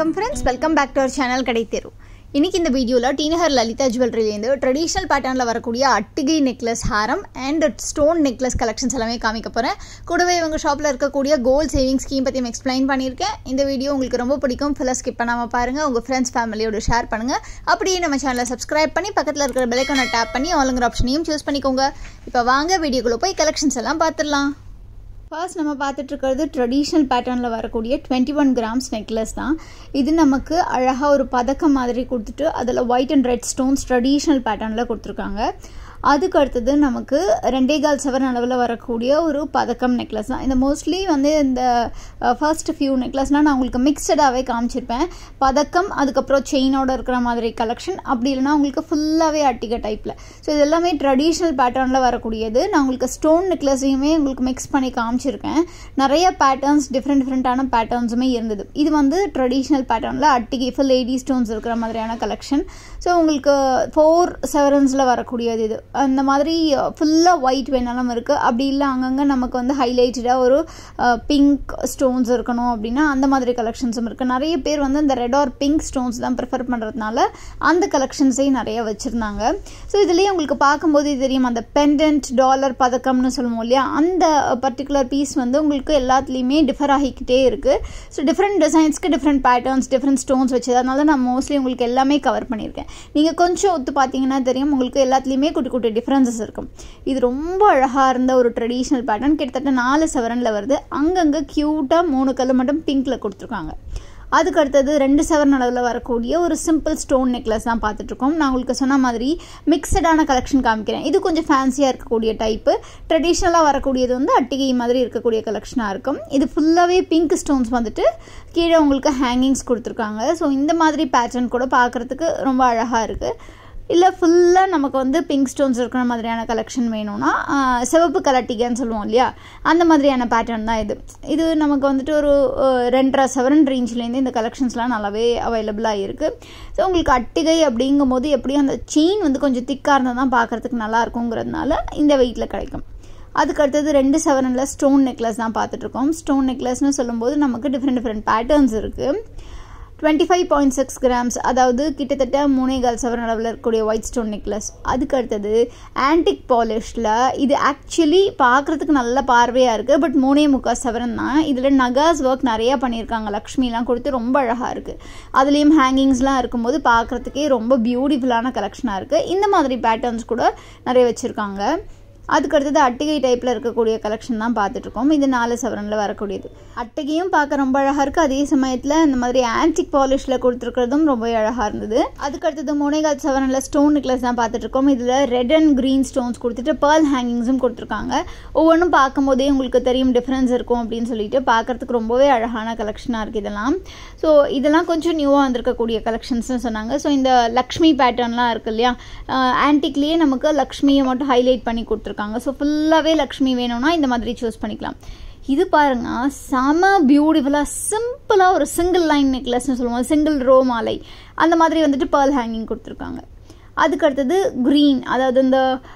வணக்கம் friends welcome back to our channel கடை தெரு இன்னைக்கு இந்த வீடியோவில் டீனஹர் லலிதா ஜுவல்லரிலேருந்து ட்ரெடிஷ்னல் பேட்டர்னில் வரக்கூடிய அட்டிகை நெக்லஸ் ஹாரம் அண்ட் ஸ்டோன் நெக்லஸ் கலெக்ஷன்ஸ் எல்லாமே காமிக்க போகிறேன் கூடவே இவங்க ஷாப்பில் இருக்கக்கூடிய கோல்ட் சேவிங் ஸ்கீம் பற்றியும் எக்ஸ்பிளைன் பண்ணியிருக்கேன் இந்த வீடியோ உங்களுக்கு ரொம்ப பிடிக்கும் ஃபுல்லாக ஸ்கிப் பண்ணாமல் பாருங்கள் உங்கள் ஃப்ரெண்ட்ஸ் ஃபேமிலியோட ஷேர் பண்ணுங்கள் அப்படியே நம்ம சேனலை சப்ஸ்கிரைப் பண்ணி பக்கத்தில் இருக்கிற பெலைக்கான டேப் பண்ணி ஆளுங்கிற ஆப்ஷனையும் சூஸ் பண்ணிக்கோங்க இப்போ வாங்க வீடியோக்குள்ளே போய் கலெக்ஷன்ஸ் எல்லாம் பார்த்துடலாம் ஃபர்ஸ்ட் நம்ம பார்த்துட்டு இருக்கிறது ட்ரெடிஷ்னல் பேட்டர்னில் வரக்கூடிய டுவெண்ட்டி ஒன் கிராம்ஸ் நெக்லஸ் தான் இது நமக்கு அழகாக ஒரு பதக்கம் மாதிரி கொடுத்துட்டு அதில் white and red stones traditional பேட்டர்னில் கொடுத்துருக்காங்க அதுக்கு அடுத்தது நமக்கு ரெண்டே கால் செவன் அளவில் வரக்கூடிய ஒரு பதக்கம் நெக்லஸ் தான் இந்த மோஸ்ட்லி வந்து இந்த ஃபர்ஸ்ட் ஃபியூ நெக்லஸ்னால் நான் உங்களுக்கு மிக்சடாகவே காமிச்சிருப்பேன் பதக்கம் அதுக்கப்புறம் செயினோட இருக்கிற மாதிரி கலெக்ஷன் அப்படி இல்லைனா உங்களுக்கு ஃபுல்லாகவே அட்டிக டைப்பில் ஸோ இது எல்லாமே ட்ரெடிஷ்னல் பேட்டர்னில் வரக்கூடியது நான் உங்களுக்கு ஸ்டோன் நெக்லஸையுமே உங்களுக்கு மிக்ஸ் பண்ணி காமிச்சிருக்கேன் நிறைய பேட்டர்ன்ஸ் டிஃப்ரெண்ட் டிஃப்ரெண்ட்டான பேட்டர்ன்ஸுமே இருந்தது இது வந்து ட்ரெடிஷ்னல் பேட்டர்னில் அட்டிகை ஃபுல் லேடி ஸ்டோன்ஸ் இருக்கிற மாதிரியான கலெக்ஷன் ஸோ உங்களுக்கு ஃபோர் செவரன்ஸில் வரக்கூடியது இது அந்த மாதிரி ஃபுல்லாக ஒயிட் வேணாலும் இருக்குது அப்படி இல்லை அங்கங்கே நமக்கு வந்து ஹைலைட்டடாக ஒரு பிங்க் ஸ்டோன்ஸ் இருக்கணும் அப்படின்னா அந்த மாதிரி கலெக்ஷன்ஸும் இருக்குது நிறைய பேர் வந்து இந்த ரெட் ஆர் பிங்க் ஸ்டோன்ஸ் தான் ப்ரிஃபர் பண்ணுறதுனால அந்த கலெக்ஷன்ஸையும் நிறைய வச்சுருந்தாங்க ஸோ இதுலேயே உங்களுக்கு பார்க்கும்போது தெரியும் அந்த பெண்டன்ட் டாலர் பதக்கம்னு சொல்லுவோம் இல்லையா அந்த பர்டிகுலர் பீஸ் வந்து உங்களுக்கு எல்லாத்துலேயுமே டிஃபர் ஆகிக்கிட்டே இருக்குது ஸோ டிஃப்ரெண்ட் டிசைன்ஸ்க்கு டிஃப்ரெண்ட் பேட்டர்ன்ஸ் டிஃப்ரெண்ட் ஸ்டோன்ஸ் வச்சு அதனால நான் மோஸ்ட்லி உங்களுக்கு எல்லாமே கவர் பண்ணியிருக்கேன் நீங்கள் கொஞ்சம் ஒத்து பார்த்தீங்கன்னா தெரியும் உங்களுக்கு எல்லாத்துலேயுமே குட்டி குட்டி டிஃப்ரென்சஸ் இருக்கும் இது ரொம்ப அழகாக இருந்த ஒரு ட்ரெடிஷ்னல் பேட்டர்ன் கிட்டத்தட்ட நாலு செவரனில் வருது அங்கங்கே க்யூட்டாக மூணு கல் மட்டும் பிங்க்கில் கொடுத்துருக்காங்க அதுக்கு அடுத்தது ரெண்டு செவன் அளவில் வரக்கூடிய ஒரு சிம்பிள் ஸ்டோன் நெக்லஸ் தான் பார்த்துட்ருக்கோம் நான் உங்களுக்கு சொன்ன மாதிரி மிக்சடான கலெக்ஷன் காமிக்கிறேன் இது கொஞ்சம் ஃபேன்சியாக இருக்கக்கூடிய டைப்பு ட்ரெடிஷ்னலாக வரக்கூடியது வந்து அட்டிகை மாதிரி இருக்கக்கூடிய கலெக்ஷனாக இருக்கும் இது ஃபுல்லாகவே பிங்க் ஸ்டோன்ஸ் வந்துட்டு கீழே உங்களுக்கு ஹேங்கிங்ஸ் கொடுத்துருக்காங்க ஸோ இந்த மாதிரி பேட்டர்ன் கூட பார்க்குறதுக்கு ரொம்ப அழகாக இருக்குது இல்லை ஃபுல்லாக நமக்கு வந்து பிங்க் ஸ்டோன்ஸ் இருக்கிற மாதிரியான கலெக்ஷன் வேணும்னா சிவப்பு கலட்டிகன்னு சொல்லுவோம் இல்லையா அந்த மாதிரியான பேட்டர்ன் தான் இது இது நமக்கு வந்துட்டு ஒரு ரெண்டரை செவன் ரேஞ்ச்லேருந்து இந்த கலெக்ஷன்ஸ்லாம் நல்லாவே அவைலபிளாக இருக்குது ஸோ உங்களுக்கு அட்டிகை அப்படிங்கும்போது எப்படியும் அந்த செயின் வந்து கொஞ்சம் திக்காக இருந்தால் தான் பார்க்குறதுக்கு நல்லா இருக்குங்கிறதுனால இந்த வெயிட்டில் கிடைக்கும் அதுக்கு அடுத்தது ரெண்டு செவனில் ஸ்டோன் நெக்லஸ் தான் பார்த்துட்ருக்கோம் ஸ்டோன் நெக்லஸ்னு சொல்லும்போது நமக்கு டிஃப்ரெண்ட் டிஃப்ரெண்ட் பேட்டர்ன்ஸ் இருக்குது twenty five point six grams அதாவது கிட்டத்தட்ட மூணே கால் செவன் அளவில் இருக்கக்கூடிய ஒயிட் ஸ்டோன் நெக்லஸ் அதுக்கு அடுத்தது ஆன்டிக் பாலிஷில் இது ஆக்சுவலி பார்க்குறதுக்கு நல்ல பார்வையாக இருக்குது பட் மூணே முக்கால் செவரன் தான் இதில் நகாஸ் ஒர்க் நிறையா பண்ணியிருக்காங்க லக்ஷ்மிலாம் கொடுத்து ரொம்ப அழகாக இருக்குது அதுலேயும் ஹேங்கிங்ஸ்லாம் இருக்கும்போது பார்க்குறதுக்கே ரொம்ப பியூட்டிஃபுல்லான கலெக்ஷனாக இருக்குது இந்த மாதிரி பேட்டர்ன்ஸ் கூட நிறைய வச்சுருக்காங்க அதுக்கு அடுத்தது அட்டிகை டைப்பில் இருக்கக்கூடிய கலெக்ஷன் தான் பார்த்துட்ருக்கோம் இது நாலு செவரனில் வரக்கூடியது அட்டிகையும் பார்க்க ரொம்ப அழகாக இருக்குது அதே சமயத்தில் இந்த மாதிரி ஆன்டிக் பாலிஷில் கொடுத்துருக்கிறதும் ரொம்ப அழகாக இருந்தது அதுக்கு அடுத்தது மூணேகால் செவரனில் ஸ்டோன் நெக்லஸ் தான் பார்த்துட்ருக்கோம் இதில் ரெட் அண்ட் க்ரீன் ஸ்டோன்ஸ் கொடுத்துட்டு பேர்ல் ஹேங்கிங்ஸும் கொடுத்துருக்காங்க ஒவ்வொன்றும் பார்க்கும்போதே உங்களுக்கு தெரியும் டிஃப்ரென்ஸ் இருக்கும் அப்படின்னு சொல்லிட்டு பார்க்குறதுக்கு ரொம்பவே அழகான கலெக்ஷனாக இருக்குது இதெல்லாம் ஸோ இதெல்லாம் கொஞ்சம் நியூவாக வந்திருக்கக்கூடிய கலெக்ஷன்ஸ்னு சொன்னாங்க ஸோ இந்த லக்ஷ்மி பேட்டர்ன்லாம் இருக்குது இல்லையா ஆன்டிக்லேயே நமக்கு லக்ஷ்மியை மட்டும் ஹைலைட் பண்ணி கொடுத்துருக்காங்க கொடுத்துருக்காங்க ஸோ ஃபுல்லாகவே லக்ஷ்மி வேணும்னா இந்த மாதிரி சூஸ் பண்ணிக்கலாம் இது பாருங்க செம பியூட்டிஃபுல்லாக சிம்பிளாக ஒரு சிங்கிள் லைன் நெக்லஸ்னு சொல்லுவோம் சிங்கிள் ரோ மாலை அந்த மாதிரி வந்துட்டு பேர்ல் ஹேங்கிங் கொடுத்துருக்காங்க அதுக்கு அடுத்தது க்ரீன் அதாவது இந்த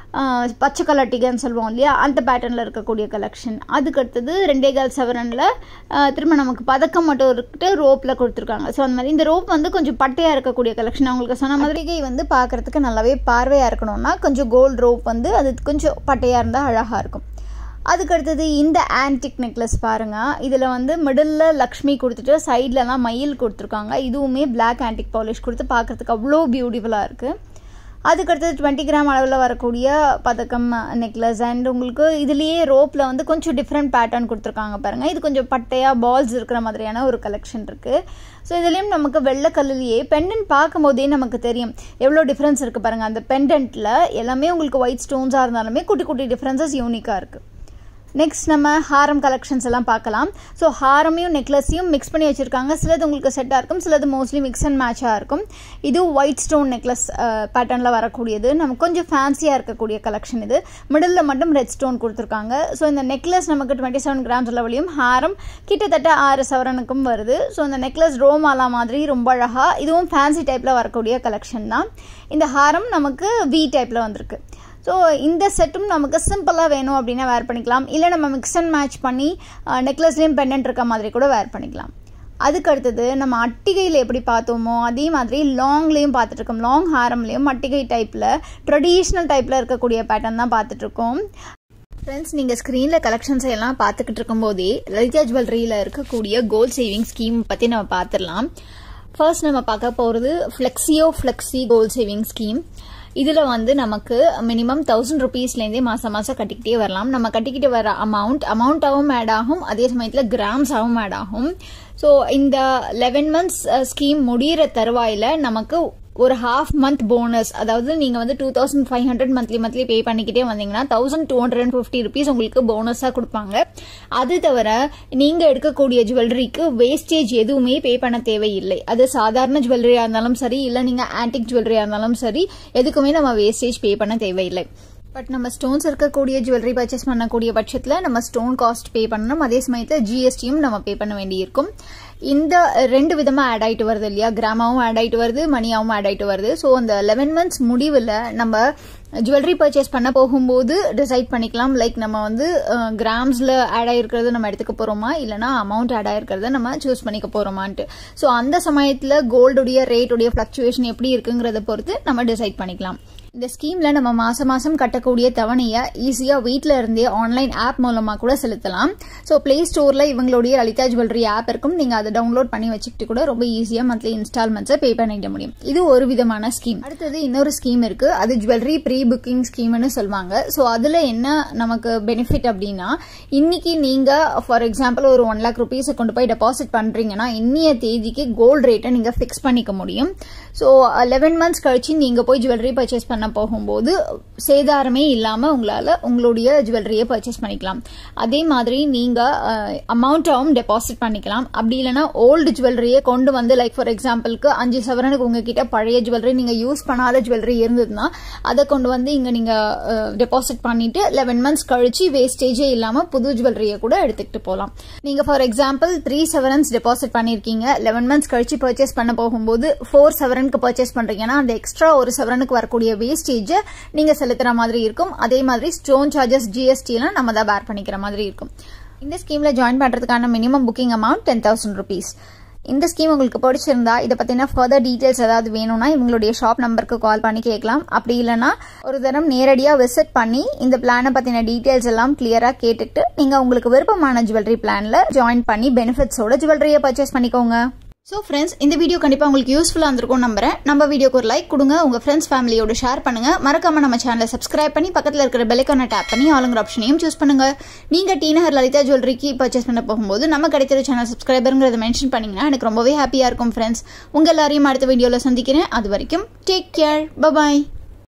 பச்சை கலர் டிகன்னு சொல்லுவோம் இல்லையா அந்த பேட்டர்னில் இருக்கக்கூடிய கலெக்ஷன் அதுக்கு அடுத்தது ரெண்டே கால் செவரனில் திரும்ப நமக்கு பதக்கம் மட்டும் இருக்கிட்டு ரோப்பில் கொடுத்துருக்காங்க ஸோ அந்த மாதிரி இந்த ரோப் வந்து கொஞ்சம் பட்டையாக இருக்கக்கூடிய கலெக்ஷன் அவங்களுக்கு சொன்ன மாதிரி வந்து பார்க்குறதுக்கு நல்லாவே பார்வையாக இருக்கணும்னா கொஞ்சம் கோல்டு ரோப் வந்து அது கொஞ்சம் பட்டையாக இருந்தால் அழகாக இருக்கும் அதுக்கு அடுத்தது இந்த ஆன்டிக் நெக்லஸ் பாருங்கள் இதில் வந்து மிடில் லக்ஷ்மி கொடுத்துட்டு சைட்லலாம் மயில் கொடுத்துருக்காங்க இதுவுமே பிளாக் ஆன்டிக் பாலிஷ் கொடுத்து பார்க்குறதுக்கு அவ்வளோ பியூட்டிஃபுல்லாக இருக்குது அதுக்கடுத்தது டுவெண்ட்டி கிராம் அளவில் வரக்கூடிய பதக்கம் நெக்லஸ் அண்ட் உங்களுக்கு இதுலேயே ரோப்பில் வந்து கொஞ்சம் டிஃப்ரெண்ட் பேட்டர்ன் கொடுத்துருக்காங்க பாருங்கள் இது கொஞ்சம் பட்டையாக பால்ஸ் இருக்கிற மாதிரியான ஒரு கலெக்ஷன் இருக்குது ஸோ இதுலேயும் நமக்கு வெள்ளைக்கல்லையே பெண்டன்ட் பார்க்கும்போதே நமக்கு தெரியும் எவ்வளோ டிஃப்ரென்ஸ் இருக்குது பாருங்கள் அந்த பெண்டன்ட்டில் எல்லாமே உங்களுக்கு ஒயிட் ஸ்டோன்ஸாக இருந்தாலுமே குட்டி குட்டி டிஃப்ரென்சஸ் யூனிக்காக இருக்குது நெக்ஸ்ட் நம்ம ஹாரம் கலெக்ஷன்ஸ் எல்லாம் பார்க்கலாம் ஸோ ஹாரமையும் நெக்லஸையும் மிக்ஸ் பண்ணி வச்சுருக்காங்க சிலது உங்களுக்கு செட்டாக இருக்கும் சிலது மோஸ்ட்லி மிக்ஸ் அண்ட் மேட்சாக இருக்கும் இது ஒயிட் ஸ்டோன் நெக்லஸ் பேட்டர்னில் வரக்கூடியது நமக்கு கொஞ்சம் ஃபேன்சியாக இருக்கக்கூடிய கலெக்ஷன் இது மிடில் மட்டும் ரெட் ஸ்டோன் கொடுத்துருக்காங்க ஸோ இந்த நெக்லஸ் நமக்கு டுவெண்ட்டி செவன் கிராம்ஸ் லெவலையும் ஹாரம் கிட்டத்தட்ட ஆறு சவரனுக்கும் வருது ஸோ இந்த நெக்லஸ் ரோமாலா மாதிரி ரொம்ப அழகாக இதுவும் ஃபேன்சி டைப்பில் வரக்கூடிய கலெக்ஷன் தான் இந்த ஹாரம் நமக்கு வி டைப்பில் வந்திருக்கு ஸோ இந்த செட்டும் நமக்கு சிம்பிளாக வேணும் அப்படின்னா வேர் பண்ணிக்கலாம் இல்லை நம்ம மிக்ஸ் அண்ட் மேட்ச் பண்ணி நெக்லஸ்லேயும் பெண்டன்ட் இருக்க மாதிரி கூட வேர் பண்ணிக்கலாம் அதுக்கு அடுத்தது நம்ம அட்டிகையில் எப்படி பார்த்தோமோ அதே மாதிரி லாங்லேயும் பார்த்துட்ருக்கோம் லாங் ஹாரம்லேயும் அட்டிகை டைப்பில் ட்ரெடிஷ்னல் டைப்பில் இருக்கக்கூடிய பேட்டர்ன் தான் பார்த்துட்ருக்கோம் ஃப்ரெண்ட்ஸ் நீங்கள் ஸ்க்ரீனில் கலெக்ஷன்ஸ் எல்லாம் பார்த்துக்கிட்டு இருக்கும்போதே லலிதா ஜுவல்லரியில் இருக்கக்கூடிய கோல்ட் சேவிங் ஸ்கீம் பற்றி நம்ம பார்த்துடலாம் ஃபர்ஸ்ட் நம்ம பார்க்க போகிறது ஃப்ளெக்ஸியோ ஃப்ளெக்ஸி கோல்ட் சேவிங் ஸ்கீம் இதில் வந்து நமக்கு மினிமம் தௌசண்ட் ருபீஸ்லேருந்தே மாதம் மாதம் கட்டிக்கிட்டே வரலாம் நம்ம கட்டிக்கிட்டு வர அமௌண்ட் அமௌண்ட்டாகவும் ஆட் ஆகும் அதே சமயத்தில் கிராம்ஸாகவும் ஆட் ஆகும் ஸோ இந்த லெவன் மந்த்ஸ் ஸ்கீம் முடிகிற தருவாயில் நமக்கு ஒரு ஹாஃப் மந்த் போனஸ் அதாவது நீங்கள் வந்து two thousand five hundred monthly monthly pay பண்ணிக்கிட்டே வந்தீங்கன்னா thousand two hundred and fifty rupees உங்களுக்கு போனஸாக கொடுப்பாங்க அது தவிர நீங்கள் எடுக்கக்கூடிய ஜுவல்லரிக்கு வேஸ்டேஜ் எதுவுமே பே பண்ண தேவையில்லை அது சாதாரண ஜுவல்லரியாக இருந்தாலும் சரி இல்லை நீங்கள் ஆன்டிக் ஜுவல்லரியாக இருந்தாலும் சரி எதுக்குமே நம்ம வேஸ்டேஜ் பே பண்ண தேவையில்லை பட் நம்ம ஸ்டோன்ஸ் இருக்கக்கூடிய ஜுவல்லரி பர்ச்சேஸ் பண்ணக்கூடிய பட்சத்தில் நம்ம ஸ்டோன் காஸ்ட் பே பண்ணணும் அதே சமயத்தில் ஜிஎஸ்டியும் நம்ம பே பண்ண வேண்டியிருக்கும் இந்த ரெண்டு விதமாக ஆட் ஆகிட்டு வருது இல்லையா கிராமாவும் ஆட் ஆகிட்டு வருது மணியாவும் ஆட் ஆகிட்டு வருது ஸோ அந்த லெவன் மந்த்ஸ் முடிவில் நம்ம ஜுவல்லரி பர்ச்சேஸ் பண்ண போகும்போது டிசைட் பண்ணிக்கலாம் லைக் நம்ம வந்து கிராம்ஸில் ஆட் ஆகிருக்கிறது நம்ம எடுத்துக்க போகிறோமா இல்லைனா அமௌண்ட் ஆட் ஆகிருக்கிறத நம்ம சூஸ் பண்ணிக்க போகிறோமான்ட்டு ஸோ அந்த சமயத்தில் கோல்டுடைய ரேட்டுடைய ஃப்ளக்சுவேஷன் எப்படி இருக்குங்கிறத பொறுத்து நம்ம டிசைட் பண்ணிக்கலாம் இந்த ஸ்கீம்ல நம்ம மாசம் மாசம் கட்டக்கூடிய தவணையை ஈஸியா வீட்டில இருந்தே ஆன்லைன் ஆப் மூலமா கூட செலுத்தலாம் ஸோ பிளே ஸ்டோர்ல இவங்களுடைய லலிதா ஜுவல்லரி ஆப் இருக்கும் நீங்க அதை டவுன்லோட் பண்ணி வச்சுக்கிட்டு கூட ரொம்ப ஈஸியா மந்த்லி இன்ஸ்டால்மெண்ட்ஸை பே பண்ணிட முடியும் இது ஒரு விதமான ஸ்கீம் அடுத்தது இன்னொரு ஸ்கீம் இருக்கு அது ஜுவல்லரி ப்ரீ புக்கிங் ஸ்கீம்னு சொல்லுவாங்க ஸோ அதுல என்ன நமக்கு பெனிஃபிட் அப்படின்னா இன்னைக்கு நீங்க ஃபார் எக்ஸாம்பிள் ஒரு ஒன் லேக் ருபீஸை கொண்டு போய் டெபாசிட் பண்றீங்கன்னா இன்னைய தேதிக்கு கோல்டு ரேட்டை நீங்க ஃபிக்ஸ் பண்ணிக்க முடியும் ஸோ லெவன் மந்த்ஸ் கழிச்சு நீங்க போய் ஜுவல்லரி பர்ச்சேஸ் பண்ண போகும்போது சேதாரமே இல்லாம உங்களால உங்களுடைய ஜுவல்லரியை பர்ச்சேஸ் பண்ணிக்கலாம் அதே மாதிரி நீங்க அமௌண்ட்டாகவும் டெபாசிட் பண்ணிக்கலாம் அப்படி இல்லைன்னா ஓல்டு ஜுவல்லரியை கொண்டு வந்து லைக் ஃபார் எக்ஸாம்பிளுக்கு அஞ்சு சவரனுக்கு உங்ககிட்ட பழைய ஜுவல்லரி நீங்க யூஸ் பண்ணாத ஜுவல்லரி இருந்ததுன்னா அதை கொண்டு வந்து இங்க நீங்க டெபாசிட் பண்ணிட்டு லெவன் மந்த்ஸ் கழிச்சு வேஸ்டேஜே இல்லாம புது ஜுவல்லரியை கூட எடுத்துக்கிட்டு போகலாம் நீங்க for example three severance deposit பண்ணிருக்கீங்க லெவன் மந்த்ஸ் கழிச்சு பர்ச்சேஸ் பண்ண போகும்போது ஃபோர் செவரனுக்கு பர்ச்சேஸ் பண்றீங்கன்னா அந்த எக்ஸ்ட்ரா ஒரு செவரனுக்கு வரக்கூடிய வேஸ்டேஜை நீங்க செலுத்துற மாதிரி இருக்கும் அதே மாதிரி ஸ்டோன் சார்ஜஸ் ஜிஎஸ்டி எல்லாம் நம்ம தான் பேர் பண்ணிக்கிற மாதிரி இருக்கும் இந்த ஸ்கீம்ல ஜாயின் பண்றதுக்கான minimum booking amount ten thousand rupees இந்த ஸ்கீம் உங்களுக்கு பிடிச்சிருந்தா இதை பற்றின ஃபர்தர் டீட்டெயில்ஸ் ஏதாவது வேணும்னா இவங்களுடைய ஷாப் நம்பருக்கு கால் பண்ணி கேட்கலாம் அப்படி இல்லைனா ஒரு தரம் நேரடியாக விசிட் பண்ணி இந்த பிளானை பற்றின டீட்டெயில்ஸ் எல்லாம் கிளியராக கேட்டுட்டு நீங்கள் உங்களுக்கு விருப்பமான ஜுவல்லரி பிளானில் ஜாயின் பண்ணி பெனிஃபிட்ஸோட ஜுவல்லரியை பர்ச்சேஸ் பண்ணிக்கோங்க ஸோ ஃப்ரெண்ட்ஸ் இந்த வீடியோ கண்டிப்பாக உங்களுக்கு யூஸ்ஃபுல்லாக இருந்திருக்கும் நம்புறேன் நம்ம வீடியோக்கு ஒரு லைக் கொடுங்க உங்கள் ஃப்ரெண்ட்ஸ் ஃபேமிலியோட ஷேர் பண்ணுங்க மறக்காம நம்ம சேனலை சப்ஸ்கிரைப் பண்ணி பக்கத்தில் இருக்கிற பெல்லைக்கான டேப் பண்ணி ஆளுங்கிற ஆப்ஷனையும் சூஸ் பண்ணுங்க நீங்கள் டி நகர் லலிதா ஜுவல்லரிக்கு பர்ச்சேஸ் பண்ண போகும்போது நம்ம கிடைக்கிற சேனல் சப்ஸ்கிரைபருங்கிறத மென்ஷன் பண்ணீங்கன்னா எனக்கு ரொம்பவே ஹாப்பியாக இருக்கும் ஃப்ரெண்ட்ஸ் உங்கள் எல்லாரையும் அடுத்த வீடியோவில் சந்திக்கிறேன் அது வரைக்கும் டேக் கேர் பபாய்